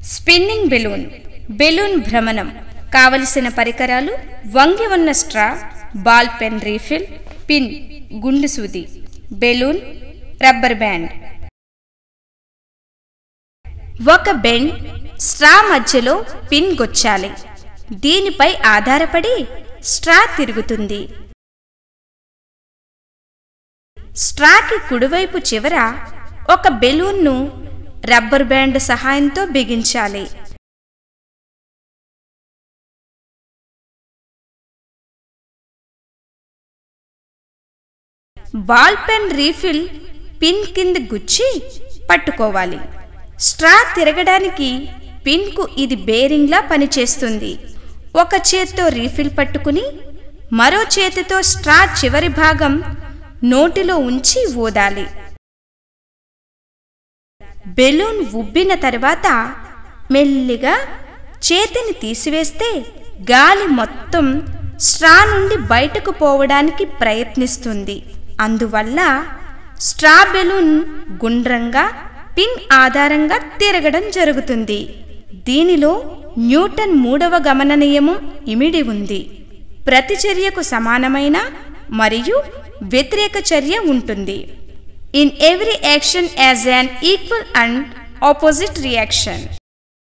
spinning balloon balloon భ్రమణం కావలసిన పరికరాలు వంగి ఉన్న straw ball pen refill pin గుండు సూది బెలూన్ రబ్బర్ బ్యాండ్ ఒక బెండ్ స్ట్రా మధ్యలో పిన్ గొచ్చాలి దీనిపై ఆధారపడి స్ట్రా తిరుగుతుంది స్ట్రాకి కుడివైపు చివర ఒక బెలూన్ను రబ్బర్ బ్యాండ్ సహాయంతో బిగించాలి బాల్ పెన్ రీఫిల్ పిన్ కింద గుచ్చి పట్టుకోవాలి స్ట్రా తిరగడానికి పిన్కు ఇది బేరింగ్లా పనిచేస్తుంది ఒక చేత్తో రీఫిల్ పట్టుకుని మరో చేతితో స్ట్రా చివరి భాగం నోటిలో ఉంచి ఊదాలి బెలూన్ ఉబ్బిన తర్వాత మెల్లిగా చేతిని తీసివేస్తే గాలి మొత్తం స్ట్రా నుండి బయటకు పోవడానికి ప్రయత్నిస్తుంది అందువల్ల స్ట్రా బెలూన్ గుండ్రంగా పిన్ ఆధారంగా తిరగడం జరుగుతుంది దీనిలో న్యూటన్ మూడవ గమన నియమం ఇమిడి ఉంది ప్రతిచర్యకు సమానమైన మరియు వ్యతిరేక చర్య ఉంటుంది in every action as an equal and opposite reaction